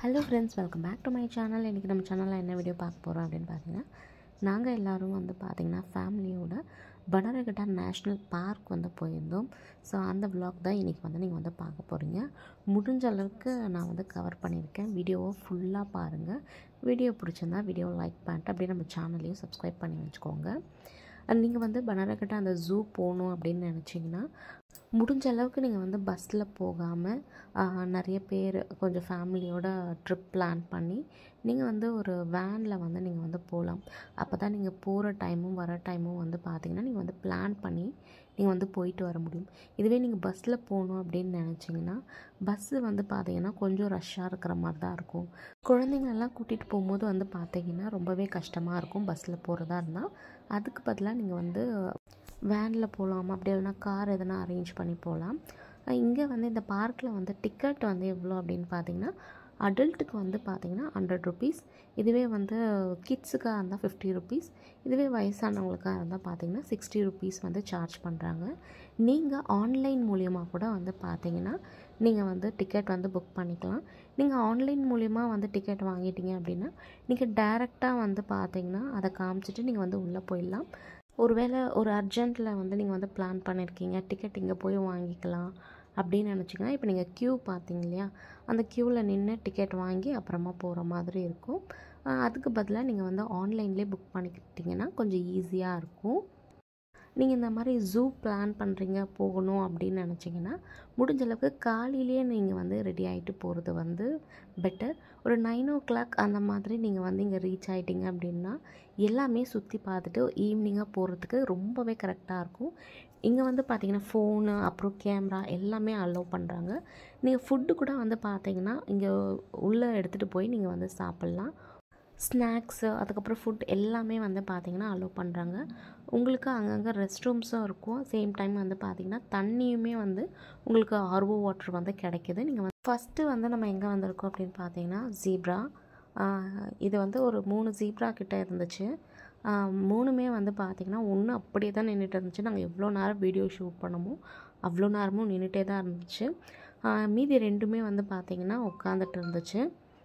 Hello friends welcome back to my channel இன்றைக்கி நம்ம சேனலில் என்ன வீடியோ பார்க்க போகிறோம் அப்படின்னு பார்த்தீங்கன்னா நாங்கள் எல்லோரும் வந்து பார்த்திங்கன்னா ஃபேமிலியோட பனரகட்டா நேஷ்னல் பார்க் வந்து போயிருந்தோம் ஸோ அந்த vlog தான் இன்றைக்கி வந்து நீங்கள் வந்து பார்க்க போகிறீங்க முடிஞ்ச அளவுக்கு நான் வந்து கவர் பண்ணியிருக்கேன் வீடியோவை ஃபுல்லாக பாருங்கள் வீடியோ பிடிச்சிருந்தா வீடியோ லைக் பண்ணிட்டு அப்படியே நம்ம சேனலையும் சப்ஸ்கிரைப் பண்ணி வச்சுக்கோங்க நீங்கள் வந்து பனரகட்டா அந்த ஜூ போகணும் அப்படின்னு நினச்சிங்கன்னா முடிஞ்ச அளவுக்கு நீங்கள் வந்து பஸ்ஸில் போகாமல் நிறைய பேர் கொஞ்சம் ஃபேமிலியோட ட்ரிப் பிளான் பண்ணி நீங்கள் வந்து ஒரு வேனில் வந்து நீங்கள் வந்து போகலாம் அப்போ தான் நீங்கள் போகிற டைமும் வர டைமும் வந்து பார்த்தீங்கன்னா நீங்கள் வந்து பிளான் பண்ணி நீங்கள் வந்து போயிட்டு வர முடியும் இதுவே நீங்கள் பஸ்ஸில் போகணும் அப்படின்னு நினச்சிங்கன்னா பஸ்ஸு வந்து பார்த்தீங்கன்னா கொஞ்சம் ரஷ்ஷாக இருக்கிற மாதிரி தான் இருக்கும் குழந்தைங்களெல்லாம் கூட்டிகிட்டு போகும்போது வந்து பார்த்தீங்கன்னா ரொம்பவே கஷ்டமாக இருக்கும் பஸ்ஸில் போகிறதா இருந்தால் அதுக்கு பதிலாக நீங்கள் வந்து வேனில் போகலாம் அப்படி இல்லைனா கார் எதனா அரேஞ்ச் பண்ணி போகலாம் இங்கே வந்து இந்த பார்க்கில் வந்து டிக்கெட் வந்து எவ்வளோ அப்படின்னு பார்த்தீங்கன்னா அடல்ட்டுக்கு வந்து பார்த்தீங்கன்னா ஹண்ட்ரட் ருபீஸ் இதுவே வந்து கிட்ஸுக்காக இருந்தால் ஃபிஃப்டி ருபீஸ் இதுவே வயசானவங்களுக்காக இருந்தால் பார்த்தீங்கன்னா சிக்ஸ்டி ருபீஸ் வந்து சார்ஜ் பண்ணுறாங்க நீங்கள் ஆன்லைன் மூலியமாக கூட வந்து பார்த்தீங்கன்னா நீங்கள் வந்து டிக்கெட் வந்து புக் பண்ணிக்கலாம் நீங்கள் ஆன்லைன் மூலிமா வந்து டிக்கெட் வாங்கிட்டீங்க அப்படின்னா நீங்கள் டேரெக்டாக வந்து பார்த்தீங்கன்னா அதை காமிச்சிட்டு நீங்கள் வந்து உள்ளே போயிடலாம் ஒருவேளை ஒரு அர்ஜென்ட்டில் வந்து நீங்கள் வந்து பிளான் பண்ணியிருக்கீங்க டிக்கெட் இங்கே போய் வாங்கிக்கலாம் அப்படின்னு நினச்சிங்கன்னா இப்போ நீங்கள் க்யூ பார்த்தீங்க இல்லையா அந்த க்யூவில் நின்று டிக்கெட் வாங்கி அப்புறமா போகிற மாதிரி இருக்கும் அதுக்கு பதிலாக நீங்கள் வந்து ஆன்லைன்லேயே புக் பண்ணிக்கிட்டிங்கன்னா கொஞ்சம் ஈஸியாக இருக்கும் நீங்கள் இந்த மாதிரி ஜூ பிளான் பண்ணுறீங்க போகணும் அப்படின்னு நினச்சிங்கன்னா முடிஞ்ச அளவுக்கு காலையிலேயே நீங்கள் வந்து ரெடி ஆகிட்டு போகிறது வந்து பெட்டர் ஒரு நைன் ஓ கிளாக் அந்த மாதிரி நீங்கள் வந்து இங்கே ரீச் ஆகிட்டீங்க அப்படின்னா எல்லாமே சுற்றி பார்த்துட்டு ஈவினிங்காக போகிறதுக்கு ரொம்பவே கரெக்டாக இருக்கும் இங்கே வந்து பார்த்தீங்கன்னா ஃபோனு அப்புறம் கேமரா எல்லாமே அலோவ் பண்ணுறாங்க நீங்கள் ஃபுட்டு கூட வந்து பார்த்தீங்கன்னா இங்கே உள்ளே எடுத்துகிட்டு போய் நீங்கள் வந்து சாப்பிட்லாம் ஸ்நாக்ஸு அதுக்கப்புறம் ஃபுட் எல்லாமே வந்து பார்த்திங்கன்னா அலோவ் பண்ணுறாங்க உங்களுக்கு அங்கங்கே ரெஸ்ட் ரூம்ஸும் இருக்கும் சேம் டைம் வந்து பார்த்திங்கன்னா தண்ணியுமே வந்து உங்களுக்கு ஆர்வோ வாட்டர் வந்து கிடைக்கிது நீங்கள் வந்து ஃபஸ்ட்டு வந்து நம்ம எங்கே வந்திருக்கோம் அப்படின்னு பார்த்தீங்கன்னா ஜீப்ரா இது வந்து ஒரு மூணு ஜீப்ரா கிட்டே இருந்துச்சு மூணுமே வந்து பார்த்திங்கன்னா ஒன்று அப்படியே தான் நின்றுட்டு இருந்துச்சு நாங்கள் எவ்வளோ நேரம் வீடியோ ஷூட் பண்ணமோ அவ்வளோ நேரமும் நின்றுட்டே தான் இருந்துச்சு மீதி ரெண்டுமே வந்து பார்த்திங்கன்னா உட்காந்துட்டு இருந்துச்சு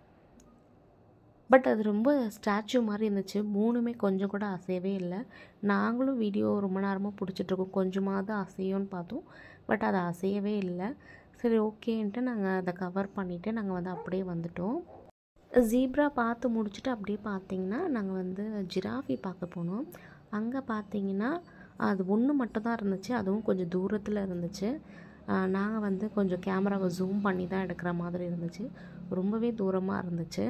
பட் அது ரொம்ப ஸ்டாச்சு மாதிரி இருந்துச்சு மூணுமே கொஞ்சம் கூட அசையவே இல்லை நாங்களும் வீடியோ ரொம்ப நேரமாக பிடிச்சிட்ருக்கோம் கொஞ்சமாவது அசையும்னு பார்த்தோம் பட் அது அசையவே இல்லை சரி ஓகேன்ட்டு நாங்கள் அதை கவர் பண்ணிவிட்டு நாங்கள் வந்து அப்படியே வந்துட்டோம் ஜீப்ரா பார்த்து முடிச்சுட்டு அப்படியே பார்த்தீங்கன்னா நாங்கள் வந்து ஜிராஃபி பார்க்க போனோம் அங்கே பார்த்தீங்கன்னா அது ஒன்று மட்டும் தான் இருந்துச்சு அதுவும் கொஞ்சம் தூரத்தில் இருந்துச்சு நாங்கள் வந்து கொஞ்சம் கேமராவை ஜூம் பண்ணி தான் எடுக்கிற மாதிரி இருந்துச்சு ரொம்பவே தூரமாக இருந்துச்சு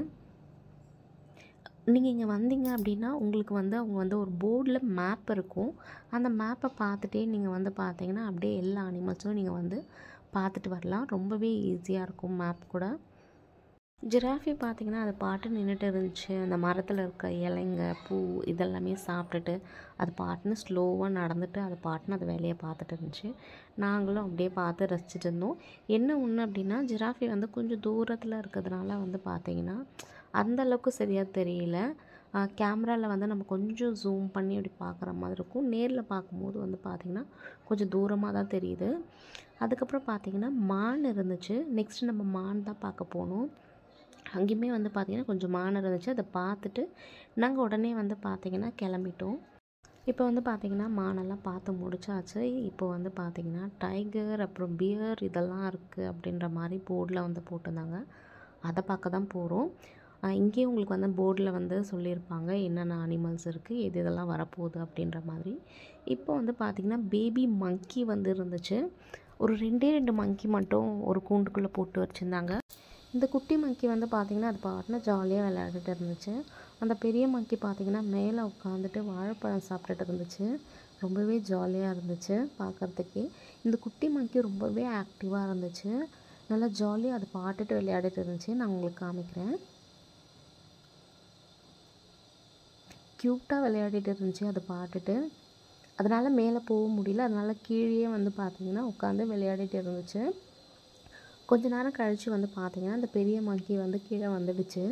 நீங்கள் இங்கே வந்தீங்க அப்படின்னா உங்களுக்கு வந்து அவங்க வந்து ஒரு போர்டில் மேப் இருக்கும் அந்த மேப்பை பார்த்துட்டே நீங்கள் வந்து பார்த்தீங்கன்னா அப்படியே எல்லா அனிமல்ஸும் நீங்கள் வந்து பார்த்துட்டு வரலாம் ரொம்பவே ஈஸியாக இருக்கும் மேப் கூட ஜிராஃபி பார்த்திங்கன்னா அது பாட்டு நின்றுட்டு இருந்துச்சு அந்த மரத்தில் இருக்க இலைங்க பூ இதெல்லாமே சாப்பிட்டுட்டு அது பாட்டுன்னு ஸ்லோவாக நடந்துட்டு அது பாட்டுன்னு அது வேலையை பார்த்துட்டு இருந்துச்சு நாங்களும் அப்படியே பார்த்து ரசிச்சுட்டு இருந்தோம் என்ன ஒன்று அப்படின்னா ஜிராஃபி வந்து கொஞ்சம் தூரத்தில் இருக்கிறதுனால வந்து பார்த்திங்கன்னா அந்த அளவுக்கு சரியாக தெரியல கேமராவில் வந்து நம்ம கொஞ்சம் ஜூம் பண்ணி அப்படி பார்க்குற மாதிரி இருக்கும் நேரில் பார்க்கும்போது வந்து பார்த்திங்கன்னா கொஞ்சம் தூரமாக தான் தெரியுது அதுக்கப்புறம் பார்த்திங்கன்னா மான் இருந்துச்சு நெக்ஸ்ட் நம்ம மான் தான் பார்க்க போனோம் அங்கேயுமே வந்து பார்த்திங்கன்னா கொஞ்சம் மான் இருந்துச்சு அதை பார்த்துட்டு நாங்கள் உடனே வந்து பார்த்திங்கன்னா கிளம்பிட்டோம் இப்போ வந்து பார்த்திங்கன்னா மானெல்லாம் பார்த்து முடிச்சாச்சு இப்போ வந்து பார்த்திங்கன்னா டைகர் அப்புறம் பியர் இதெல்லாம் இருக்குது அப்படின்ற மாதிரி போர்டில் வந்து போட்டிருந்தாங்க அதை பார்க்க தான் போகிறோம் இங்கேயே உங்களுக்கு வந்து போர்டில் வந்து சொல்லியிருப்பாங்க என்னென்ன அனிமல்ஸ் இருக்குது எது இதெல்லாம் வரப்போகுது அப்படின்ற மாதிரி இப்போ வந்து பார்த்திங்கன்னா பேபி மங்கி வந்து இருந்துச்சு ஒரு ரெண்டே ரெண்டு மங்கி மட்டும் ஒரு கூண்டுக்குள்ளே போட்டு வச்சுருந்தாங்க இந்த குட்டி மங்கி வந்து பார்த்திங்கன்னா அது பாட்டுனா ஜாலியாக விளையாடிட்டு இருந்துச்சு அந்த பெரிய மங்கி பார்த்திங்கன்னா மேலே உட்காந்துட்டு வாழைப்பழம் சாப்பிட்டுட்டு இருந்துச்சு ரொம்பவே ஜாலியாக இருந்துச்சு பார்க்குறதுக்கே இந்த குட்டி மங்கி ரொம்பவே ஆக்டிவாக இருந்துச்சு நல்லா ஜாலியாக அது பாட்டுட்டு விளையாடிட்டு இருந்துச்சு நான் உங்களுக்கு காமிக்கிறேன் க்யூட்டாக விளையாடிட்டு இருந்துச்சு அதை பார்த்துட்டு அதனால் மேலே போக முடியல அதனால் கீழே வந்து பார்த்திங்கன்னா உட்காந்து விளையாடிட்டு இருந்துச்சு கொஞ்ச நேரம் கழித்து வந்து பார்த்திங்கன்னா அந்த பெரிய மங்கி வந்து கீழே வந்துடுச்சு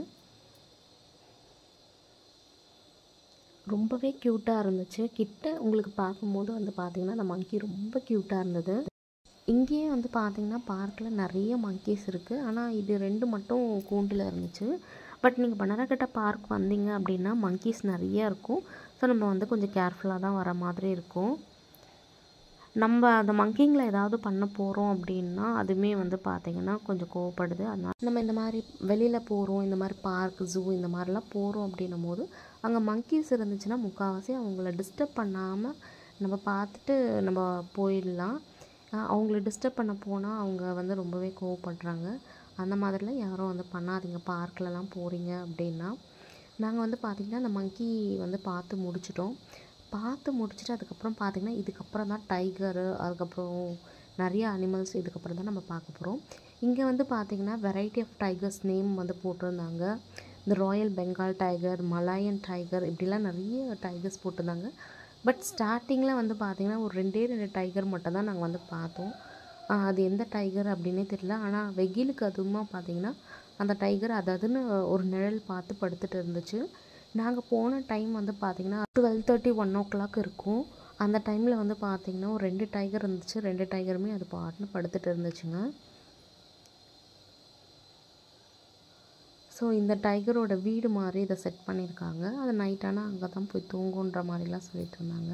ரொம்பவே க்யூட்டாக இருந்துச்சு கிட்ட உங்களுக்கு பார்க்கும்போது வந்து பார்த்திங்கன்னா அந்த மங்கி ரொம்ப க்யூட்டாக இருந்தது இங்கேயே வந்து பார்த்திங்கன்னா பார்க்கில் நிறைய monkeys இருக்குது ஆனால் இது ரெண்டு மட்டும் கூண்டில் இருந்துச்சு பட் நீங்கள் பனரகட்டை பார்க் வந்தீங்க அப்படின்னா monkeys நிறைய இருக்கும் ஸோ நம்ம வந்து கொஞ்சம் கேர்ஃபுல்லாக தான் வர மாதிரி இருக்கும் நம்ம அந்த மங்கிங்களை ஏதாவது பண்ண போகிறோம் அப்படின்னா அதுவுமே வந்து பார்த்திங்கன்னா கொஞ்சம் கோவப்படுது அதனால் நம்ம இந்த மாதிரி வெளியில் போகிறோம் இந்த மாதிரி பார்க் ஜூ இந்த மாதிரிலாம் போகிறோம் அப்படின்னும் போது அங்கே monkeys இருந்துச்சுன்னா முக்கால்வாசி அவங்கள டிஸ்டர்ப் பண்ணாமல் நம்ம பார்த்துட்டு நம்ம போயிடலாம் அஹ் அவங்கள டிஸ்டர்ப் பண்ண போனால் அவங்க வந்து ரொம்பவே கோவப்படுறாங்க அந்த மாதிரிலாம் யாரும் வந்து பண்ணாதீங்க பார்க்லலாம் போகிறீங்க அப்படின்னா நாங்கள் வந்து பார்த்திங்கன்னா அந்த மங்கி வந்து பார்த்து முடிச்சிட்டோம் பார்த்து முடிச்சுட்டு அதுக்கப்புறம் பார்த்திங்கன்னா இதுக்கப்புறம் தான் டைகரு அதுக்கப்புறம் நிறைய அனிமல்ஸ் இதுக்கப்புறம் தான் நம்ம பார்க்க போகிறோம் இங்கே வந்து பார்த்திங்கன்னா வெரைட்டி ஆஃப் டைகர்ஸ் நேம் வந்து போட்டிருந்தாங்க இந்த royal Bengal tiger Malayan tiger இப்படிலாம் நிறைய டைகர்ஸ் போட்டிருந்தாங்க பட் ஸ்டார்டிங்கில் வந்து பார்த்திங்கன்னா ஒரு ரெண்டே ரெண்டு டைகர் மட்டும் தான் நாங்கள் வந்து பார்த்தோம் ஆஹ் அது எந்த டைகர் அப்படின்னே தெரியல ஆனால் வெயிலுக்கு அதுவுமா பார்த்திங்கன்னா அந்த டைகர் அது அதுன்னு ஒரு நிழல் பார்த்து படுத்துட்டு இருந்துச்சு நாங்கள் போன டைம் வந்து பார்த்திங்கன்னா twelve thirty one o'clock இருக்கும் அந்த டைமில் வந்து பார்த்திங்கன்னா ஒரு ரெண்டு டைகர் இருந்துச்சு ரெண்டு டைகருமே அது பாட்டுன்னு படுத்துட்டு இருந்துச்சுங்க ஸோ இந்த டைகரோட வீடு மாதிரி இதை செட் பண்ணியிருக்காங்க அது நைட்டானா அங்கே தான் போய் தூங்குன்ற மாதிரிலாம் சொல்லிட்டு இருந்தாங்க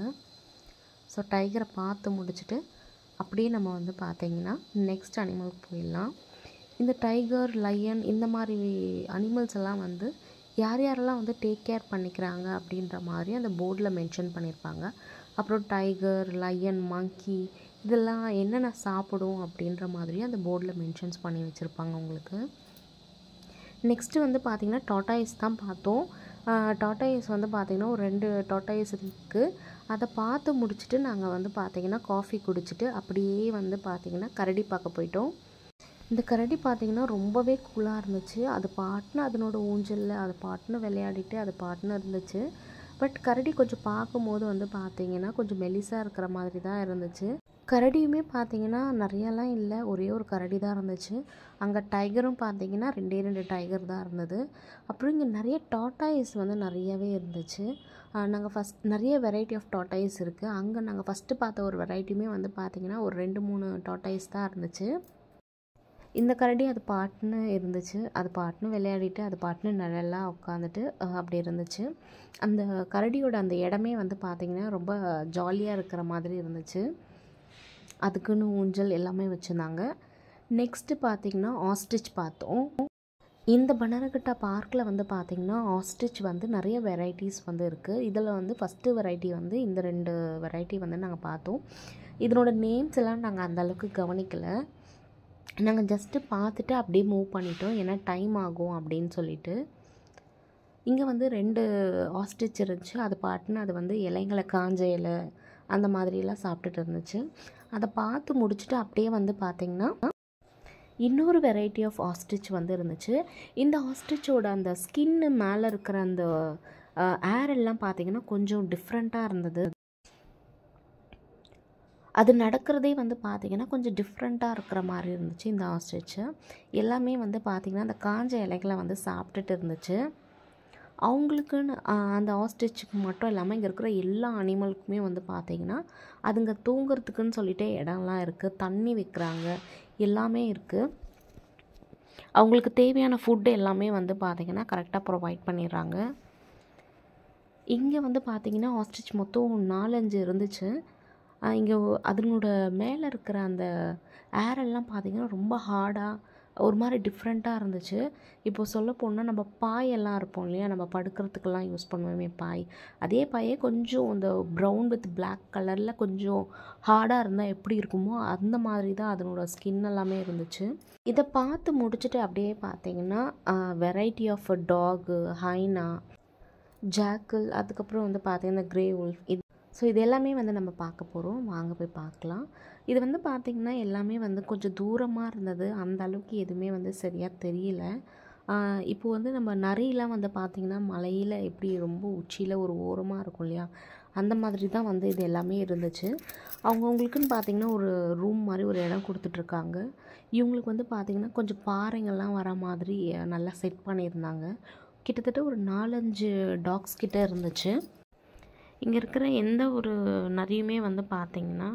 ஸோ டைகரை பார்த்து முடிச்சுட்டு அப்படியே நம்ம வந்து பார்த்தீங்கன்னா நெக்ஸ்ட் அனிமலுக்கு போயிடலாம் இந்த டைகர் லயன் இந்த மாதிரி அனிமல்ஸ் எல்லாம் வந்து யார் யாரெல்லாம் வந்து டேக் கேர் பண்ணிக்கிறாங்க அப்படின்ற மாதிரி அந்த போர்டில் மென்ஷன் பண்ணியிருப்பாங்க அப்புறம் டைகர் லயன் மங்கி இதெல்லாம் என்னென்ன சாப்பிடும் அப்படின்ற மாதிரி அந்த போர்டில் மென்ஷன்ஸ் பண்ணி வச்சுருப்பாங்க உங்களுக்கு நெக்ஸ்ட்டு வந்து பார்த்திங்கன்னா டாட்டாயிஸ் தான் பார்த்தோம் டாட்டாயிஸ் வந்து பார்த்திங்கன்னா ஒரு ரெண்டு டாட்டாயிஸ் இருக்குது அதை பார்த்து முடிச்சுட்டு நாங்கள் வந்து பார்த்திங்கன்னா காஃபி குடிச்சிட்டு அப்படியே வந்து பார்த்திங்கன்னா கரடி பார்க்க போயிட்டோம் இந்த கரடி பார்த்திங்கன்னா ரொம்பவே கூலாக இருந்துச்சு அது பாட்டுன்னு அதனோட ஊஞ்சலில் அது பாட்டுன்னு விளையாடிட்டு அது பாட்டுன்னு இருந்துச்சு பட் கரடி கொஞ்சம் பார்க்கும்போது வந்து பார்த்திங்கன்னா கொஞ்சம் மெலிசாக இருக்கிற மாதிரி தான் இருந்துச்சு கரடியுமே பார்த்தீங்கன்னா நிறையலாம் இல்லை ஒரே ஒரு கரடி தான் இருந்துச்சு அங்கே டைகரும் பார்த்தீங்கன்னா ரெண்டே ரெண்டு டைகர் தான் இருந்தது அப்புறம் இங்கே நிறைய டாட்டாயிஸ் வந்து நிறையவே இருந்துச்சு நாங்கள் ஃபஸ்ட் நிறைய வெரைட்டி ஆஃப் டாட்டாயிஸ் இருக்குது அங்கே நாங்கள் ஃபஸ்ட்டு பார்த்த ஒரு வெரைட்டியுமே வந்து பார்த்திங்கன்னா ஒரு ரெண்டு மூணு டாட்டாயிஸ் தான் இருந்துச்சு இந்த கரடி அது பாட்டுன்னு இருந்துச்சு அது பாட்டுன்னு விளையாடிட்டு அது பாட்டுன்னு நிழலாக உட்காந்துட்டு அப்படி இருந்துச்சு அந்த கரடியோட அந்த இடமே வந்து பார்த்திங்கன்னா ரொம்ப ஜாலியாக இருக்கிற மாதிரி இருந்துச்சு அதுக்குன்னு ஊஞ்சல் எல்லாமே வச்சுருந்தாங்க நெக்ஸ்ட்டு பார்த்திங்கன்னா ஆஸ்டிச் பார்த்தோம் இந்த பனரகட்டா பார்க்கில் வந்து பார்த்திங்கன்னா ஆஸ்டிச் வந்து நிறைய வெரைட்டிஸ் வந்து இருக்குது இதில் வந்து ஃபஸ்ட்டு வெரைட்டி வந்து இந்த ரெண்டு வெரைட்டி வந்து நாங்கள் பார்த்தோம் இதனோட நேம்ஸ் எல்லாம் நாங்கள் அந்தளவுக்கு கவனிக்கலை நாங்கள் ஜஸ்ட்டு பார்த்துட்டு அப்படியே மூவ் பண்ணிட்டோம் ஏன்னா டைம் ஆகும் அப்படின்னு சொல்லிட்டு இங்கே வந்து ரெண்டு ஆஸ்டிச் இருந்துச்சு அது பாட்டுன்னு அது வந்து இலைங்களை காஞ்ச இலை அந்த மாதிரிலாம் சாப்பிட்டுட்டு இருந்துச்சு அதை பார்த்து முடிச்சுட்டு அப்படியே வந்து பார்த்திங்கன்னா இன்னொரு வெரைட்டி ஆஃப் ஆஸ்டிச் வந்து இருந்துச்சு இந்த ஆஸ்டிச்சோட அந்த ஸ்கின்னு மேலே இருக்கிற அந்த ஏர் எல்லாம் பார்த்திங்கன்னா கொஞ்சம் டிஃப்ரெண்ட்டாக இருந்தது அது நடக்கிறதே வந்து பார்த்திங்கன்னா கொஞ்சம் டிஃப்ரெண்ட்டாக இருக்கிற மாதிரி இருந்துச்சு இந்த ஆஸ்ட்ரிச்சு எல்லாமே வந்து பார்த்திங்கன்னா அந்த காஞ்ச இலைகளை வந்து சாப்பிட்டுட்டு இருந்துச்சு அவங்களுக்குன்னு அந்த ஆஸ்ட்ரிச்சுக்கு மட்டும் இல்லாமல் இங்கே இருக்கிற எல்லா அனிமலுக்குமே வந்து பார்த்திங்கன்னா அதுங்க தூங்குறதுக்குன்னு சொல்லிட்டு இடம்லாம் இருக்குது தண்ணி வைக்கிறாங்க எல்லாமே இருக்குது அவங்களுக்கு தேவையான ஃபுட்டு எல்லாமே வந்து பார்த்திங்கன்னா கரெக்டாக ப்ரொவைட் பண்ணிடுறாங்க இங்கே வந்து பார்த்திங்கன்னா ஆஸ்ட்ரிச் மொத்தம் நாலஞ்சு இருந்துச்சு இங்கே அதனோட மேலே இருக்கிற அந்த ஏரெல்லாம் பார்த்திங்கன்னா ரொம்ப ஹார்டாக ஒரு மாதிரி டிஃப்ரெண்ட்டாக இருந்துச்சு இப்போ சொல்ல போனால் நம்ம பாயெல்லாம் இருப்போம் இல்லையா நம்ம படுக்கிறதுக்கெல்லாம் யூஸ் பண்ணுவோமே பாய் அதே பாயே கொஞ்சம் இந்த ப்ரௌன் வித் பிளாக் கலரில் கொஞ்சம் ஹார்டாக இருந்தால் எப்படி இருக்குமோ அந்த மாதிரி தான் அதனோட ஸ்கின் எல்லாமே இருந்துச்சு இதை பார்த்து முடிச்சுட்டு அப்படியே பார்த்தீங்கன்னா வெரைட்டி ஆஃப் டாகு ஹைனா ஜாக்கிள் அதுக்கப்புறம் வந்து பார்த்தீங்கன்னா க்ரே உல்ஃப் இது ஸோ இது எல்லாமே வந்து நம்ம பார்க்க போகிறோம் வாங்க போய் பார்க்கலாம் இது வந்து பார்த்திங்கன்னா எல்லாமே வந்து கொஞ்சம் தூரமாக இருந்தது அந்த அளவுக்கு எதுவுமே வந்து சரியாக தெரியல இப்போ வந்து நம்ம நரியெலாம் வந்து பார்த்திங்கன்னா மலையில் எப்படி ரொம்ப உச்சியில் ஒரு ஓரமாக இருக்கும் இல்லையா அந்த மாதிரி தான் வந்து இது எல்லாமே இருந்துச்சு அவங்கவுங்களுக்குன்னு பார்த்திங்கன்னா ஒரு ரூம் மாதிரி ஒரு இடம் கொடுத்துட்ருக்காங்க இவங்களுக்கு வந்து பார்த்திங்கன்னா கொஞ்சம் பாறைங்கள்லாம் வர மாதிரி நல்லா செட் பண்ணியிருந்தாங்க கிட்டத்தட்ட ஒரு நாலஞ்சு டாக்ஸ் கிட்டே இருந்துச்சு இங்கே இருக்கிற எந்த ஒரு நரியுமே வந்து பார்த்திங்கன்னா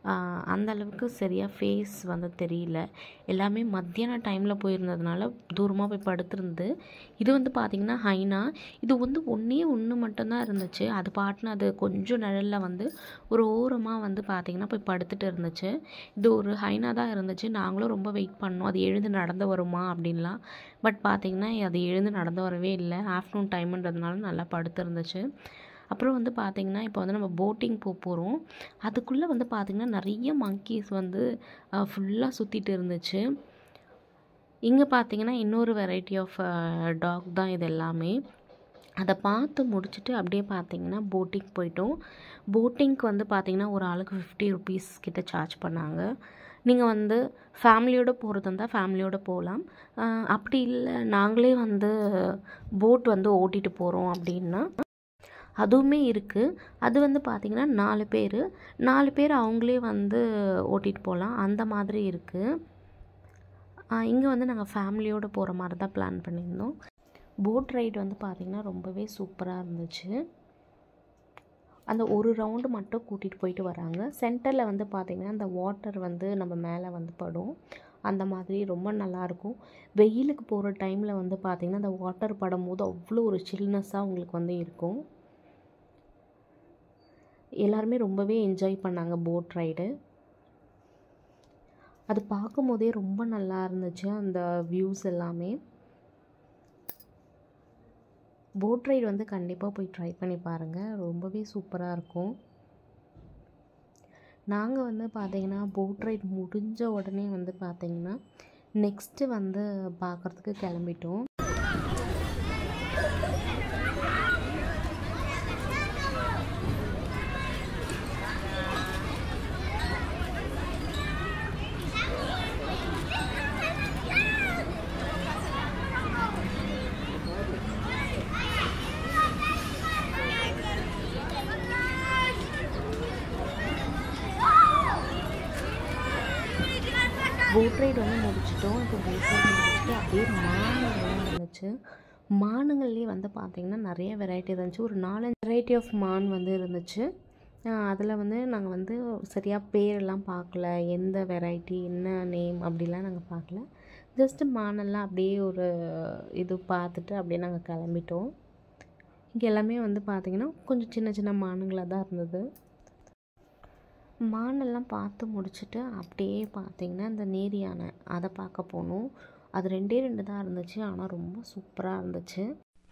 அந்த அளவுக்கு சரியாக ஃபேஸ் வந்து தெரியல எல்லாமே மத்தியான டைமில் போயிருந்ததுனால தூரமாக போய் படுத்திருந்து இது வந்து பார்த்திங்கன்னா ஹைனா இது வந்து ஒன்றே ஒன்று மட்டும்தான் இருந்துச்சு அது பாட்டுன்னு அது கொஞ்சம் நிழலில் வந்து ஒரு ஓரமாக வந்து பார்த்திங்கன்னா போய் படுத்துட்டு இருந்துச்சு இது ஒரு ஹைனா தான் இருந்துச்சு நாங்களும் ரொம்ப வெயிட் பண்ணோம் அது எழுந்து நடந்து வருமா அப்படின்லாம் பட் பார்த்திங்கன்னா அது எழுந்து நடந்து வரவே இல்லை ஆஃப்டர்நூன் டைம்ன்றதுனால நல்லா படுத்து இருந்துச்சு அப்புறம் வந்து பார்த்திங்கன்னா இப்போ வந்து நம்ம போட்டிங் போக போகிறோம் அதுக்குள்ளே வந்து பார்த்திங்கன்னா நிறைய மங்கீஸ் வந்து ஃபுல்லாக சுற்றிட்டு இருந்துச்சு இங்கே பார்த்தீங்கன்னா இன்னொரு வெரைட்டி ஆஃப் டாக் தான் இது எல்லாமே அதை பார்த்து முடிச்சுட்டு அப்படியே பார்த்தீங்கன்னா போட்டிங் போயிட்டோம் போட்டிங்க்கு வந்து பார்த்திங்கன்னா ஒரு ஆளுக்கு ஃபிஃப்டி ருபீஸ் கிட்ட சார்ஜ் பண்ணாங்க நீங்கள் வந்து ஃபேமிலியோடு போகிறது இருந்தால் ஃபேமிலியோடு போகலாம் அப்படி இல்லை நாங்களே வந்து போட் வந்து ஓட்டிகிட்டு போகிறோம் அப்படின்னா அதுவுமே இருக்குது அது வந்து பார்த்திங்கன்னா நாலு பேர் நாலு பேர் அவங்களே வந்து ஓட்டிகிட்டு போகலாம் அந்த மாதிரி இருக்குது இங்கே வந்து நாங்கள் ஃபேமிலியோடு போகிற மாதிரி தான் பிளான் பண்ணியிருந்தோம் போட் ரைடு வந்து பார்த்திங்கன்னா ரொம்பவே சூப்பராக இருந்துச்சு அந்த ஒரு ரவுண்டு மட்டும் கூட்டிகிட்டு போயிட்டு வராங்க சென்டரில் வந்து பார்த்திங்கன்னா அந்த வாட்டர் வந்து நம்ம மேலே வந்து படும் அந்த மாதிரி ரொம்ப நல்லாயிருக்கும் வெயிலுக்கு போகிற டைமில் வந்து பார்த்திங்கன்னா அந்த வாட்டர் படும்போது அவ்வளோ ஒரு சில்னஸ்ஸாக உங்களுக்கு வந்து இருக்கும் எல்லாருமே ரொம்பவே என்ஜாய் பண்ணாங்க போட் ரைடு அது பார்க்கும் போதே ரொம்ப நல்லா இருந்துச்சு அந்த வியூஸ் எல்லாமே போட் ரைடு வந்து கண்டிப்பாக போய் ட்ரை பண்ணி பாருங்கள் ரொம்பவே சூப்பராக இருக்கும் நாங்கள் வந்து பார்த்திங்கன்னா போட் ரைட் முடிஞ்ச உடனே வந்து பார்த்திங்கன்னா நெக்ஸ்ட்டு வந்து பார்க்குறதுக்கு கிளம்பிட்டோம் போட் ரைடு வந்து முடிச்சிட்டோம் இப்போ போட் ரைடு முடிச்சுட்டு அப்படியே மானுங்கள்லாம் இருந்துச்சு மானுங்கள்லேயே வந்து பார்த்திங்கன்னா நிறைய வெரைட்டி இருந்துச்சு ஒரு நாலஞ்சு வெரைட்டி ஆஃப் மான் வந்து இருந்துச்சு அதில் வந்து நாங்கள் வந்து சரியாக பேரெல்லாம் பார்க்கல எந்த வெரைட்டி என்ன நேம் அப்படிலாம் நாங்கள் பார்க்கல ஜஸ்ட்டு மானெல்லாம் அப்படியே ஒரு இது பார்த்துட்டு அப்படியே நாங்கள் கிளம்பிட்டோம் இங்கே எல்லாமே வந்து பார்த்திங்கன்னா கொஞ்சம் சின்ன சின்ன மானுங்களாக தான் இருந்தது மானெல்லாம் பார்த்து முடிச்சுட்டு அப்படியே பார்த்திங்கன்னா இந்த நீர் யானை அதை பார்க்க போனோம் அது ரெண்டே ரெண்டு தான் இருந்துச்சு ஆனால் ரொம்ப சூப்பராக இருந்துச்சு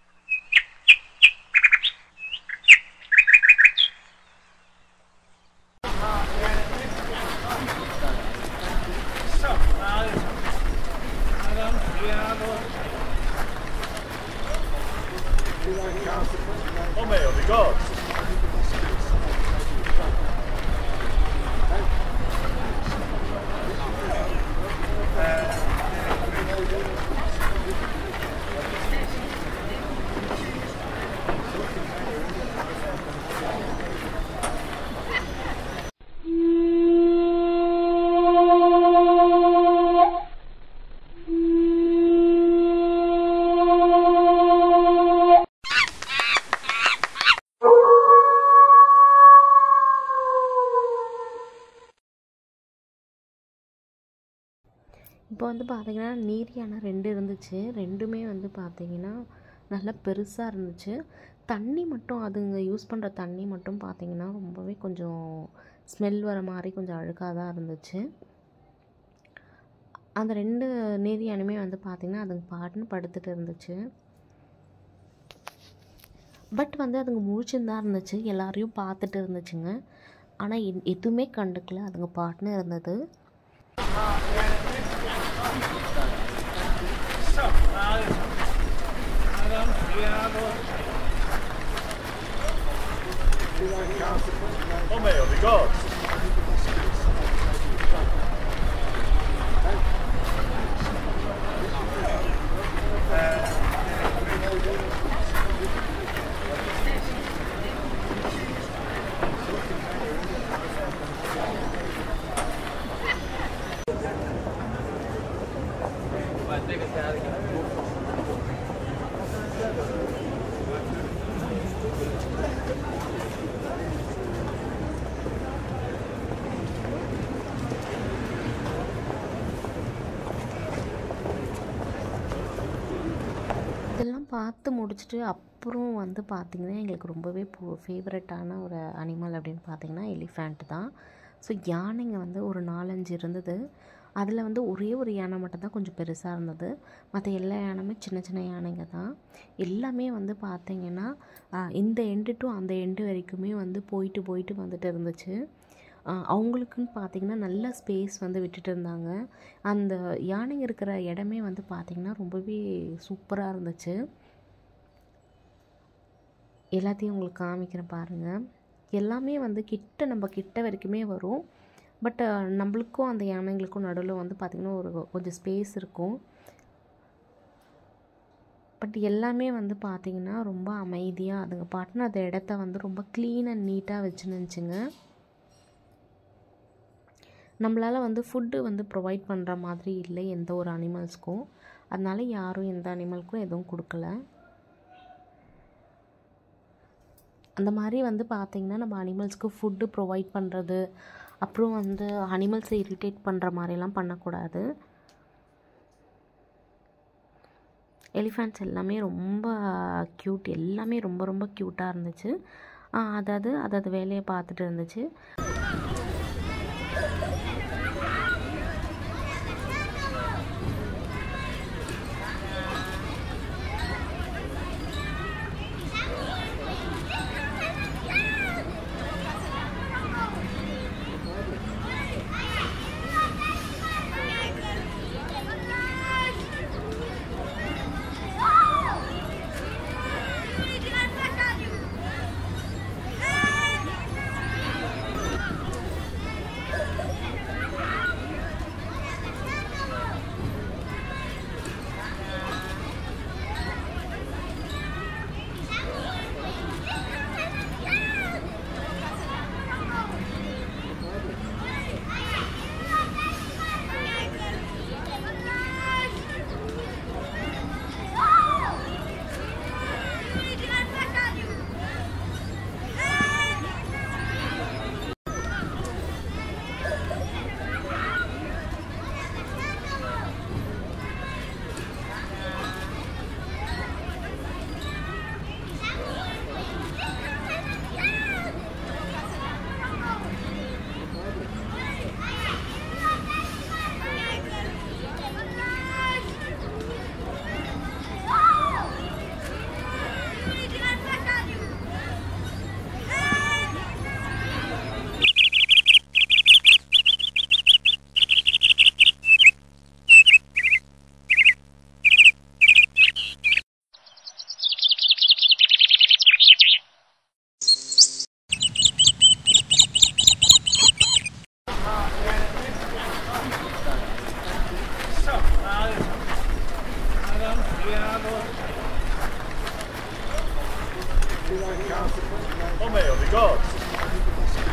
Come here, we go. இப்போ வந்து பார்த்திங்கன்னா நீர் யானை ரெண்டு இருந்துச்சு ரெண்டுமே வந்து பார்த்திங்கன்னா நல்லா பெருசாக இருந்துச்சு தண்ணி மட்டும் அதுங்க யூஸ் பண்ணுற தண்ணி மட்டும் பார்த்திங்கன்னா ரொம்பவே கொஞ்சம் ஸ்மெல் வர மாதிரி கொஞ்சம் அழுக்காக தான் இருந்துச்சு அந்த ரெண்டு நீர் யானையுமே வந்து பார்த்திங்கன்னா அதுங்க பாட்டுன்னு படுத்துட்டு இருந்துச்சு பட் வந்து அதுங்க முழிச்சுன்னு தான் இருந்துச்சு எல்லாரையும் பார்த்துட்டு இருந்துச்சுங்க ஆனால் எ- எதுவுமே கண்டுக்கல அதுங்க பாட்டுன்னு இருந்தது Come here, we go. இதெல்லாம் பார்த்து முடிச்சுட்டு அப்புறம் வந்து பார்த்திங்கன்னா எங்களுக்கு ரொம்பவே ஃபேவரட்டான ஒரு அனிமல் அப்படின்னு பார்த்திங்கன்னா எலிஃபேண்ட் தான் ஸோ யானைங்க வந்து ஒரு நாலஞ்சு இருந்தது அதில் வந்து ஒரே ஒரு யானை மட்டும்தான் கொஞ்சம் பெருசாக இருந்தது மற்ற எல்லா யானையுமே சின்ன சின்ன யானைங்க தான் எல்லாமே வந்து பார்த்திங்கன்னா ஆஹ், இந்த எண்டு டு அந்த எண்டு வரைக்குமே வந்து போயிட்டு போயிட்டு வந்துட்டு இருந்துச்சு ஆஹ், அவங்களுக்குன்னு பார்த்திங்கன்னா நல்ல ஸ்பேஸ் வந்து விட்டுட்டு இருந்தாங்க அந்த யானைங்க இருக்கிற இடமே வந்து பார்த்திங்கன்னா ரொம்பவே சூப்பராக இருந்துச்சு எல்லாத்தையும் உங்களுக்கு காமிக்கிறேன் பாருங்கள் எல்லாமே வந்து கிட்ட நம்ம கிட்ட வரைக்குமே வரும் பட் நம்மளுக்கும் அந்த யானைங்களுக்கும் நடுவில் வந்து பார்த்திங்கன்னா ஒரு கொஞ்சம் ஸ்பேஸ் இருக்கும் பட் எல்லாமே வந்து பார்த்திங்கன்னா ரொம்ப அமைதியாக அதுங்க பாட்டுன்னு அந்த இடத்த வந்து ரொம்ப க்ளீன் அண்ட் நீட்டாக வச்சுருந்துச்சுங்க நம்மளால் வந்து ஃபுட்டு வந்து ப்ரொவைட் பண்ணுற மாதிரி இல்லை எந்த ஒரு அனிமல்ஸ்க்கும் அதனால யாரும் எந்த அனிமலுக்கும் எதுவும் கொடுக்கல அந்த மாதிரி வந்து பார்த்திங்கன்னா நம்ம அனிமல்ஸ்க்கு ஃபுட்டு ப்ரொவைட் பண்ணுறது அப்புறம் வந்து அனிமல்ஸை இரிட்டேட் பண்ணுற மாதிரிலாம் பண்ணக்கூடாது எலிஃபேண்ட்ஸ் எல்லாமே ரொம்ப க்யூட் எல்லாமே ரொம்ப ரொம்ப க்யூட்டாக இருந்துச்சு ஆஹ் அதாவது அதாவது வேலையை பார்த்துட்டு இருந்துச்சு Tommy, on the guards.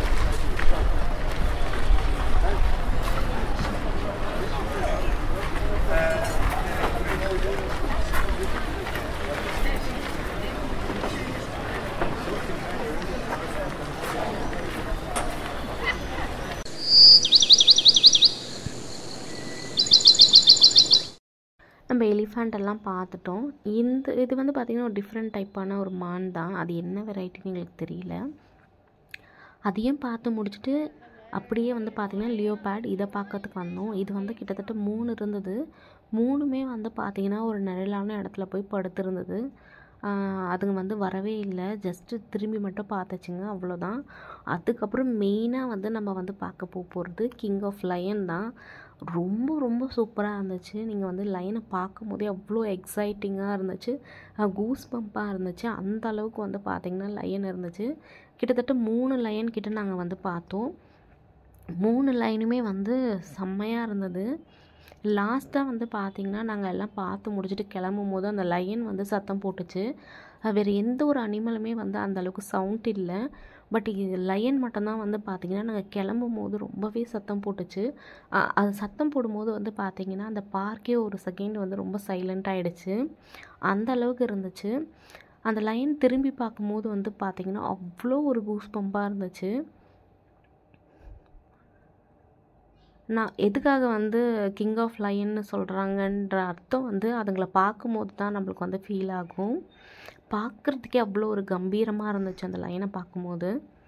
நம்ம எலிஃபண்ட் எல்லாம் பார்த்துட்டோம் இந்த இது வந்து பார்த்திங்கன்னா ஒரு டிஃப்ரெண்ட் டைப்பான ஒரு மான் தான் அது என்ன வெரைட்டின்னு எங்களுக்கு தெரியல அதையும் பார்த்து முடிச்சுட்டு அப்படியே வந்து பார்த்திங்கன்னா லியோபேட் இதை பார்க்கறதுக்கு வந்தோம் இது வந்து கிட்டத்தட்ட மூணு இருந்தது மூணுமே வந்து பார்த்திங்கன்னா ஒரு நிழலான இடத்துல போய் படுத்திருந்தது ஆஹ் அதுங்க வந்து வரவே இல்லை ஜஸ்ட்டு திரும்பி மட்டும் பார்த்துச்சுங்க அவ்வளோதான் அதுக்கப்புறம் மெயினாக வந்து நம்ம வந்து பார்க்க போக போகிறது கிங் ஆஃப் லயன் தான் ரொம்ப ரொம்ப சூப்பராக இருந்துச்சு நீங்கள் வந்து லைனை பார்க்கும் போதே அவ்வளோ எக்ஸைட்டிங்காக இருந்துச்சு கூஸ் பம்பாக இருந்துச்சு அந்த அளவுக்கு வந்து பார்த்திங்கன்னா லயன் இருந்துச்சு கிட்டத்தட்ட மூணு லயன் கிட்ட நாங்கள் வந்து பார்த்தோம் மூணு லைனுமே வந்து செம்மையாக இருந்தது லாஸ்ட்டாக வந்து பார்த்திங்கன்னா நாங்கள் எல்லாம் பார்த்து முடிச்சுட்டு கிளம்பும் போது அந்த லயன் வந்து சத்தம் போட்டுச்சு அஹ் வேறு எந்த ஒரு அனிமலுமே வந்து அந்த அளவுக்கு சவுண்ட் இல்லை பட் இது லயன் மட்டும்தான் வந்து பார்த்திங்கன்னா நாங்கள் கிளம்பும் போது ரொம்பவே சத்தம் போட்டுச்சு அஹ் அது சத்தம் போடும்போது வந்து பார்த்திங்கன்னா அந்த பார்க்கே ஒரு செகண்ட் வந்து ரொம்ப சைலண்ட் ஆகிடுச்சு அந்த அளவுக்கு இருந்துச்சு அந்த லைன் திரும்பி பார்க்கும்போது வந்து பார்த்திங்கன்னா அவ்வளோ ஒரு கூஸ் பம்பாக இருந்துச்சு நான் எதுக்காக வந்து கிங் ஆஃப் லயன்னு சொல்கிறாங்கன்ற அர்த்தம் வந்து அதுங்களை பார்க்கும்போது தான் நம்மளுக்கு வந்து ஃபீல் ஆகும் பார்க்குறதுக்கே அவ்வளோ ஒரு கம்பீரமாக இருந்துச்சு அந்த லைனை பார்க்கும்போது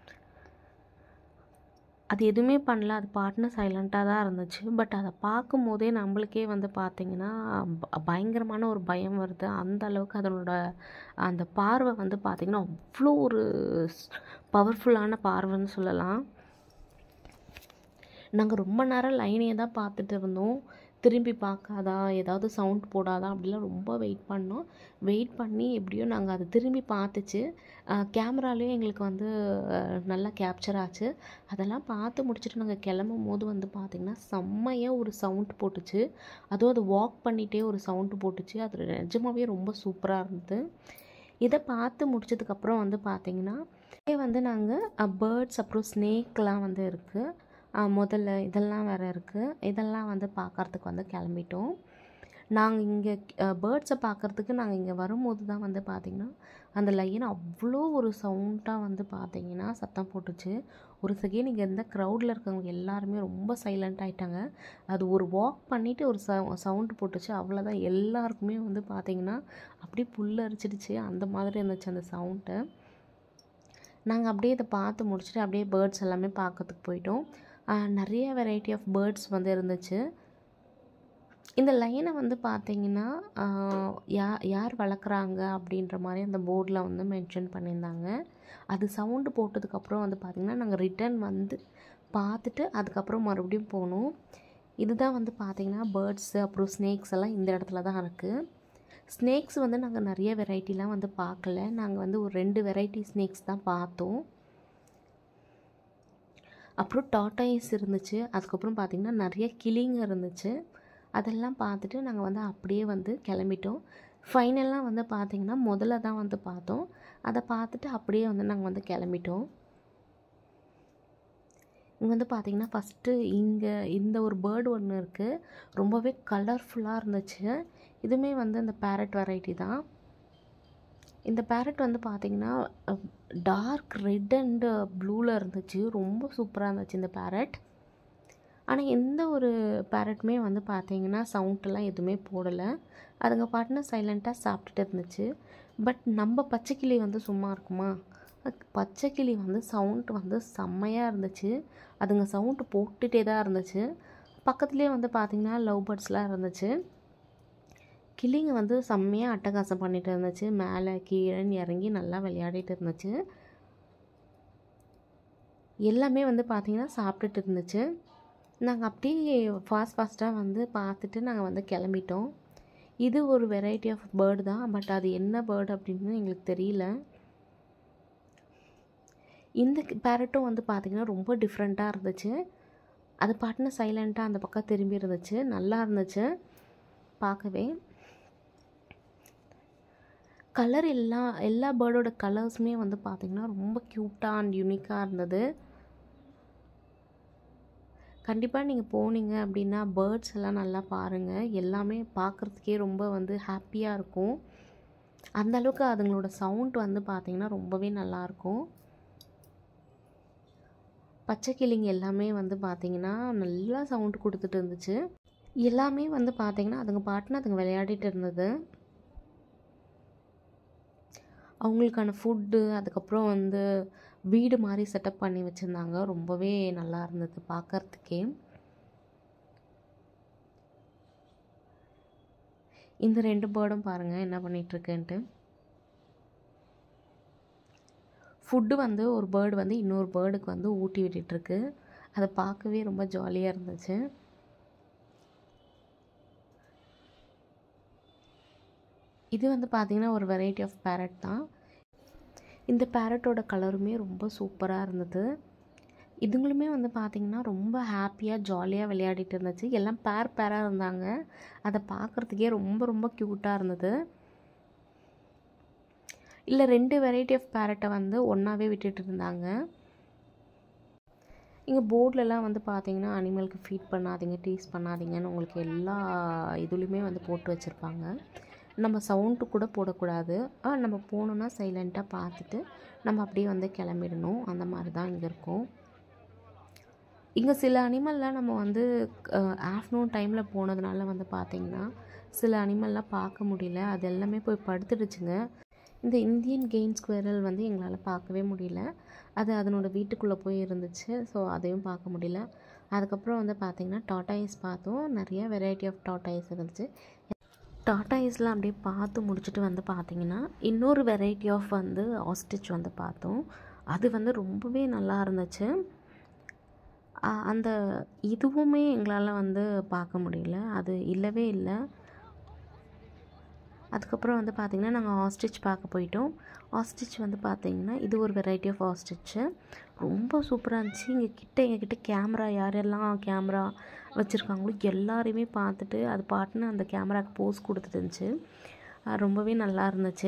அது எதுவுமே பண்ணல அது பாட்டுன்னு சைலண்ட்டாக தான் இருந்துச்சு பட் அதை பார்க்கும்போதே நம்மளுக்கே வந்து பார்த்திங்கன்னா ப- பயங்கரமான ஒரு பயம் வருது அந்த அளவுக்கு அதனோட அந்த பார்வை வந்து பார்த்திங்கன்னா அவ்வளோ ஒரு பவர்ஃபுல்லான பார்வைன்னு சொல்லலாம் நாங்கள் ரொம்ப நேரம் லைனையே தான் பார்த்துட்டு இருந்தோம் திரும்பி பார்க்காதா ஏதாவது சவுண்ட் போடாதா அப்படிலாம் ரொம்ப வெயிட் பண்ணோம் வெயிட் பண்ணி எப்படியோ நாங்கள் அதை திரும்பி பார்த்துச்சு கேமராலேயும் எங்களுக்கு வந்து அஹ், நல்லா கேப்சர் ஆச்சு அதெல்லாம் பார்த்து முடிச்சுட்டு நாங்கள் கிளம்பும் போது வந்து பார்த்திங்கன்னா செம்மையாக ஒரு சவுண்ட் போட்டுச்சு அதுவும் அது வாக் பண்ணிகிட்டே ஒரு சவுண்டு போட்டுச்சு அது நிஜமாவே ரொம்ப சூப்பராக இருந்தது இதை பார்த்து முடிச்சதுக்கப்புறம் வந்து பார்த்திங்கன்னா இங்கே வந்து நாங்கள் பேர்ட்ஸ் அப்புறம் ஸ்னேக்லாம் வந்து இருக்குது முதல்ல இதெல்லாம் வேறு இருக்குது இதெல்லாம் வந்து பார்க்கறதுக்கு வந்து கிளம்பிட்டோம் நாங்கள் இங்கே பேர்ட்ஸை பார்க்கறதுக்கு நாங்கள் இங்கே வரும்போது தான் வந்து பார்த்திங்கன்னா அந்த லைன் அவ்வளோ ஒரு சவுண்டாக வந்து பார்த்திங்கன்னா சத்தம் போட்டுச்சு ஒரு செகண்ட் இங்கே இருந்த க்ரௌடில் இருக்கவங்க எல்லாருமே ரொம்ப சைலண்ட் ஆயிட்டாங்க அது ஒரு வாக் பண்ணிவிட்டு ஒரு சவு சவுண்டு போட்டுச்சு அவ்வளோதான் எல்லாருக்குமே வந்து பார்த்திங்கன்னா அப்படியே புல்லரிச்சிடுச்சு அந்த மாதிரி இருந்துச்சு அந்த சவுண்டு நாங்கள் அப்படியே இதை பார்த்து முடிச்சுட்டு அப்படியே பேர்ட்ஸ் எல்லாமே பார்க்கறதுக்கு போயிட்டோம் ஆஹ் நிறைய வெரைட்டி ஆஃப் பேர்ட்ஸ் வந்து இருந்துச்சு இந்த லைனை வந்து பார்த்தீங்கன்னா ஆஹ் யா யார் வளர்க்குறாங்க அப்படின்ற மாதிரி அந்த போர்டில் வந்து மென்ஷன் பண்ணியிருந்தாங்க அது சவுண்டு போட்டதுக்கப்புறம் வந்து பார்த்திங்கன்னா நாங்கள் ரிட்டர்ன் வந்து பார்த்துட்டு அதுக்கப்புறம் மறுபடியும் போனோம் இதுதான் வந்து பார்த்திங்கன்னா பேர்ட்ஸு அப்புறம் ஸ்னேக்ஸ் எல்லாம் இந்த இடத்துல தான் இருக்குது ஸ்னேக்ஸ் வந்து நாங்கள் நிறைய வெரைட்டிலாம் வந்து பார்க்கல நாங்கள் வந்து ஒரு ரெண்டு வெரைட்டி ஸ்னேக்ஸ் தான் பார்த்தோம் அப்புறம் டாட்டாயிஸ் இருந்துச்சு அதுக்கப்புறம் பார்த்திங்கன்னா நிறைய கிளிங்க இருந்துச்சு அதெல்லாம் பார்த்துட்டு நாங்கள் வந்து அப்படியே வந்து கிளம்பிட்டோம் ஃபைனலாக வந்து பார்த்திங்கன்னா முதல்ல தான் வந்து பார்த்தோம் அதை பார்த்துட்டு அப்படியே வந்து நாங்கள் வந்து கிளம்பிட்டோம் இங்கே வந்து பார்த்திங்கன்னா ஃபஸ்ட்டு இங்கே இந்த ஒரு பேர்டு ஒன்று இருக்குது ரொம்பவே கலர்ஃபுல்லாக இருந்துச்சு இதுவுமே வந்து இந்த பேரட் வெரைட்டி தான் இந்த பேரட் வந்து பார்த்திங்கன்னா டார்க் ரெட் அண்டு ப்ளூவில் இருந்துச்சு ரொம்ப சூப்பராக இருந்துச்சு இந்த பேரட் ஆனால் எந்த ஒரு பேரட்டுமே வந்து பார்த்தீங்கன்னா சவுண்டெல்லாம் எதுவுமே போடலை அதுங்க பாட்டுன்னு சைலண்ட்டாக சாப்பிட்டுட்டு இருந்துச்சு பட் நம்ம பச்சைக்கிளி வந்து சும்மா இருக்குமா பச்சைக்கிளி வந்து சவுண்ட் வந்து செம்மையாக இருந்துச்சு அதுங்க சவுண்டு போட்டுகிட்டே தான் இருந்துச்சு பக்கத்துலேயே வந்து பார்த்திங்கன்னா லவ் பேர்ட்ஸ்லாம் இருந்துச்சு கிளிங்க வந்து செம்மையாக அட்டகாசம் பண்ணிட்டு இருந்துச்சு மேலே கீழேன்னு இறங்கி நல்லா விளையாடிட்டு இருந்துச்சு எல்லாமே வந்து பார்த்திங்கன்னா சாப்பிட்டுட்டு இருந்துச்சு நாங்கள் அப்படியே ஃபாஸ்ட் ஃபாஸ்ட்டாக வந்து பார்த்துட்டு நாங்கள் வந்து கிளம்பிட்டோம் இது ஒரு வெரைட்டி ஆஃப் பேர்டு தான் பட் அது என்ன பேர்டு அப்படின்னு எங்களுக்கு தெரியல இந்த பேரட்டும் வந்து பார்த்திங்கன்னா ரொம்ப டிஃப்ரெண்ட்டாக இருந்துச்சு அது பாட்டுன்னு சைலண்ட்டாக அந்த பக்கம் திரும்பி இருந்துச்சு நல்லா இருந்துச்சு பார்க்கவே கலர் எல்லா எல்லா பேர்டோட கலர்ஸுமே வந்து பார்த்திங்கன்னா ரொம்ப க்யூட்டாக அண்ட் யூனிக்காக இருந்தது கண்டிப்பாக நீங்கள் போனீங்க அப்படின்னா பேர்ட்ஸ் எல்லாம் நல்லா பாருங்கள் எல்லாமே பார்க்குறதுக்கே ரொம்ப வந்து ஹாப்பியாக இருக்கும் அந்த அளவுக்கு அதுங்களோட சவுண்ட் வந்து பார்த்திங்கன்னா ரொம்பவே நல்லாயிருக்கும் பச்சை கிளிங்க எல்லாமே வந்து பார்த்திங்கன்னா நல்லா சவுண்ட் கொடுத்துட்டு இருந்துச்சு எல்லாமே வந்து பார்த்திங்கன்னா அதுங்க பாட்டுன்னு அதுங்க விளையாடிட்டு இருந்தது அவங்களுக்கான ஃபுட்டு அதுக்கப்புறம் வந்து வீடு மாதிரி செட்டப் பண்ணி வச்சுருந்தாங்க ரொம்பவே நல்லா இருந்தது பார்க்கறதுக்கே இந்த ரெண்டு பேர்டும் பாருங்கள் என்ன பண்ணிகிட்ருக்குன்ட்டு ஃபுட்டு வந்து ஒரு பேர்டு வந்து இன்னொரு பேர்டுக்கு வந்து ஊட்டி விட்டுட்டுருக்கு அதை பார்க்கவே ரொம்ப ஜாலியாக இருந்துச்சு இது வந்து பார்த்திங்கன்னா ஒரு வெரைட்டி ஆஃப் பேரட் தான் இந்த பேரட்டோட கலருமே ரொம்ப சூப்பராக இருந்தது இதுங்களுமே வந்து பார்த்திங்கன்னா ரொம்ப ஹாப்பியாக ஜாலியாக விளையாடிட்டு இருந்துச்சு எல்லாம் பேர் பேராக இருந்தாங்க அதை பார்க்குறதுக்கே ரொம்ப ரொம்ப க்யூட்டாக இருந்தது இல்லை ரெண்டு வெரைட்டி ஆஃப் பேரட்டை வந்து ஒன்றாவே விட்டுட்டு இருந்தாங்க இங்கே போர்ட்லலாம் வந்து பார்த்தீங்கன்னா அனிமலுக்கு ஃபீட் பண்ணாதீங்க டீஸ் பண்ணாதீங்கன்னு உங்களுக்கு எல்லா இதுலேயுமே வந்து போட்டு வச்சுருப்பாங்க நம்ம சவுண்டு கூட போடக்கூடாது ஆ, நம்ம போகணுன்னா சைலண்ட்டாக பார்த்துட்டு நம்ம அப்படியே வந்து கிளம்பிடணும் அந்த மாதிரி தான் இங்கே இருக்கும் இங்கே சில அனிமல்லாம் நம்ம வந்து ஆஃப்டர்நூன் டைமில் போனதுனால வந்து பார்த்திங்கன்னா சில அனிமல்லாம் பார்க்க முடியல அது எல்லாமே போய் படுத்துடுச்சுங்க இந்த இந்தியன் கெயின் ஸ்குவரல் வந்து எங்களால் பார்க்கவே முடியல அது அதனோட வீட்டுக்குள்ளே போய் இருந்துச்சு ஸோ அதையும் பார்க்க முடியல அதுக்கப்புறம் வந்து பார்த்திங்கன்னா டாட்டாயிஸ் பார்த்தோம் நிறைய வெரைட்டி ஆஃப் டாட்டாயிஸ் இருந்துச்சு டாட்டாயிஸ்லாம் அப்படியே பார்த்து முடிச்சுட்டு வந்து பார்த்திங்கன்னா இன்னொரு வெரைட்டி ஆஃப் வந்து ஆஸ்டிச் வந்து பார்த்தோம் அது வந்து ரொம்பவே நல்லா இருந்துச்சு அ- அந்த இதுவுமே எங்களால் வந்து பார்க்க முடியல அது இல்லவே இல்லை அதுக்கப்புறம் வந்து பார்த்திங்கன்னா நாங்கள் ஆஸ்டிச் பார்க்க போயிட்டோம் ஆஸ்டிச் வந்து பார்த்திங்கன்னா இது ஒரு வெரைட்டி ஆஃப் ஆஸ்டிச்சு ரொம்ப சூப்பராக இருந்துச்சு இங்கே கிட்ட எங்ககிட்ட கேமரா யாரெல்லாம் கேமரா வச்சுருக்காங்களோ எல்லாரையுமே பார்த்துட்டு அது பாட்டுன்னு அந்த கேமராக்கு போஸ் கொடுத்துட்டு இருந்துச்சு அஹ் ரொம்பவே நல்லா இருந்துச்சு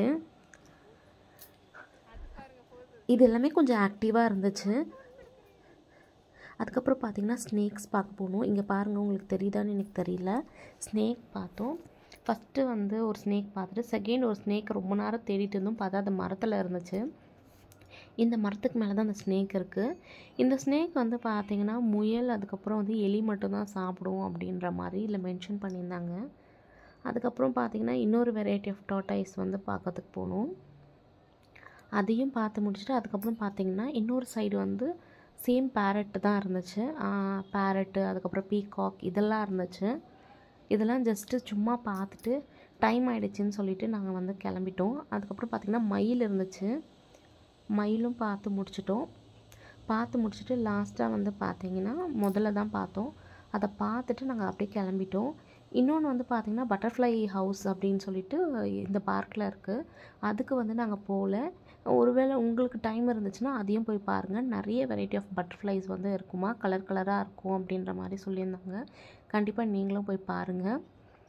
இது எல்லாமே கொஞ்சம் ஆக்டிவாக இருந்துச்சு அதுக்கப்புறம் பார்த்தீங்கன்னா ஸ்னேக்ஸ் பார்க்க போனோம் இங்கே பாருங்கள் உங்களுக்கு தெரியுதான்னு எனக்கு தெரியல ஸ்னேக் பார்த்தோம் ஃபஸ்ட்டு வந்து ஒரு ஸ்னேக் பார்த்துட்டு செகண்ட் ஒரு ஸ்னேக் ரொம்ப நேரம் தேடிட்டு இருந்தோம் பார்த்தா அது மரத்தில் இருந்துச்சு இந்த மரத்துக்கு மேலே தான் அந்த ஸ்னேக் இருக்குது இந்த ஸ்னேக் வந்து பார்த்தீங்கன்னா முயல் அதுக்கப்புறம் வந்து எலி மட்டும்தான் சாப்பிடும் அப்படின்ற மாதிரி இதில் மென்ஷன் பண்ணியிருந்தாங்க அதுக்கப்புறம் பார்த்தீங்கன்னா இன்னொரு வெரைட்டி ஆஃப் டாட்டாய்ஸ் வந்து பார்க்கறதுக்கு போனோம் அதையும் பார்த்து முடிச்சுட்டு அதுக்கப்புறம் பார்த்தீங்கன்னா இன்னொரு சைடு வந்து சேம் பேரட் தான் இருந்துச்சு பேரட்டு அதுக்கப்புறம் பீகாக் இதெல்லாம் இருந்துச்சு இதெல்லாம் ஜஸ்ட்டு சும்மா பார்த்துட்டு டைம் ஆயிடுச்சுன்னு சொல்லிட்டு நாங்கள் வந்து கிளம்பிட்டோம் அதுக்கப்புறம் பார்த்திங்கன்னா மயில் இருந்துச்சு மயிலும் பார்த்து முடிச்சிட்டோம் பார்த்து முடிச்சுட்டு லாஸ்ட்டாக வந்து பார்த்தீங்கன்னா முதல்ல தான் பார்த்தோம் அதை பார்த்துட்டு நாங்கள் அப்படியே கிளம்பிட்டோம் இன்னொன்று வந்து பார்த்திங்கன்னா பட்டர்ஃப்ளை ஹவுஸ் அப்படின்னு சொல்லிட்டு இந்த பார்க்கில் இருக்குது அதுக்கு வந்து நாங்கள் போகல ஒருவேளை உங்களுக்கு டைம் இருந்துச்சுன்னா அதையும் போய் பாருங்கள் நிறைய வெரைட்டி ஆஃப் பட்டர்ஃப்ளைஸ் வந்து இருக்குமா கலர் கலராக இருக்கும் அப்படின்ற மாதிரி சொல்லியிருந்தாங்க கண்டிப்பாக நீங்களும் போய் பாருங்கள்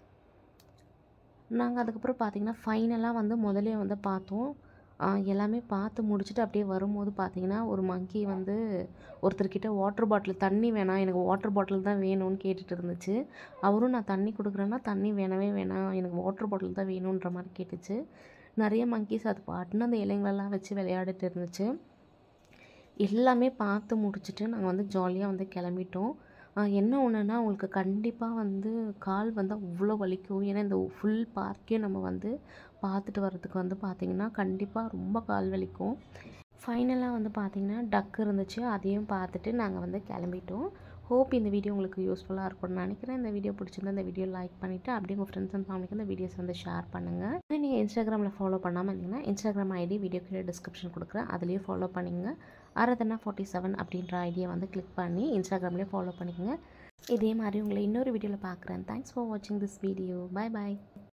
நாங்கள் அதுக்கப்புறம் பார்த்தீங்கன்னா ஃபைனலாக வந்து முதலே வந்து பார்த்தோம் ஆஹ் எல்லாமே பார்த்து முடிச்சுட்டு அப்படியே வரும்போது பார்த்தீங்கன்னா ஒரு மங்கி வந்து ஒருத்தர்கிட்ட வாட்டர் பாட்டில் தண்ணி வேணாம் எனக்கு வாட்டர் பாட்டில் தான் வேணும்னு கேட்டுட்டு இருந்துச்சு அவரும் நான் தண்ணி கொடுக்குறேன்னா தண்ணி வேணவே வேணாம் எனக்கு வாட்டர் பாட்டில் தான் வேணுன்ற மாதிரி கேட்டுச்சு நிறைய மங்கீஸ் அது பாட்டுன்னு அந்த இலைங்களெல்லாம் வச்சு விளையாடிட்டு இருந்துச்சு எல்லாமே பார்த்து முடிச்சுட்டு நாங்கள் வந்து ஜாலியாக வந்து கிளம்பிட்டோம் ஆஹ் என்ன ஒன்றுனா உங்களுக்கு கண்டிப்பாக வந்து கால் வந்து அவ்வளோ வலிக்கும் ஏன்னா இந்த ஃபுல் பார்க்கையும் நம்ம வந்து பார்த்துட்டு வர்றதுக்கு வந்து பார்த்திங்கன்னா கண்டிப்பாக ரொம்ப கால் வலிக்கும் ஃபைனலாக வந்து பார்த்திங்கன்னா டக் இருந்துச்சு அதையும் பார்த்துட்டு நாங்கள் வந்து கிளம்பிட்டோம் ஹோப் இந்த வீடியோ உங்களுக்கு யூஸ்ஃபுல்லாக இருக்கும்னு நினைக்கிறேன் இந்த வீடியோ பிடிச்சிருந்தா இந்த வீடியோ லைக் பண்ணிவிட்டு அப்படியே உங்கள் ஃப்ரெண்ட்ஸ் அண்ட் ஃபேமிலிக்கு இந்த வீடியோஸ் வந்து ஷேர் பண்ணுங்கள் இன்னும் நீங்கள் இன்ஸ்டாகிராமில் ஃபாலோ பண்ணாமல் இருந்தீங்கன்னா இன்ஸ்டாகிராம் ஐடி வீடியோ கீழே டிஸ்கிரிப்ஷன் கொடுக்குறேன் அதுலேயே ஃபாலோ பண்ணிங்க ஆராதனா ஃபார்ட்டி செவன் அப்படின்ற ஐடியை வந்து கிளிக் பண்ணி இன்ஸ்டாகிராம்லேயே ஃபாலோ பண்ணிக்கோங்க இதே மாதிரி உங்களை இன்னொரு வீடியோவில் பார்க்குறேன் தேங்க்ஸ் ஃபார் வாட்சிங் திஸ் வீடியோ பை பாய்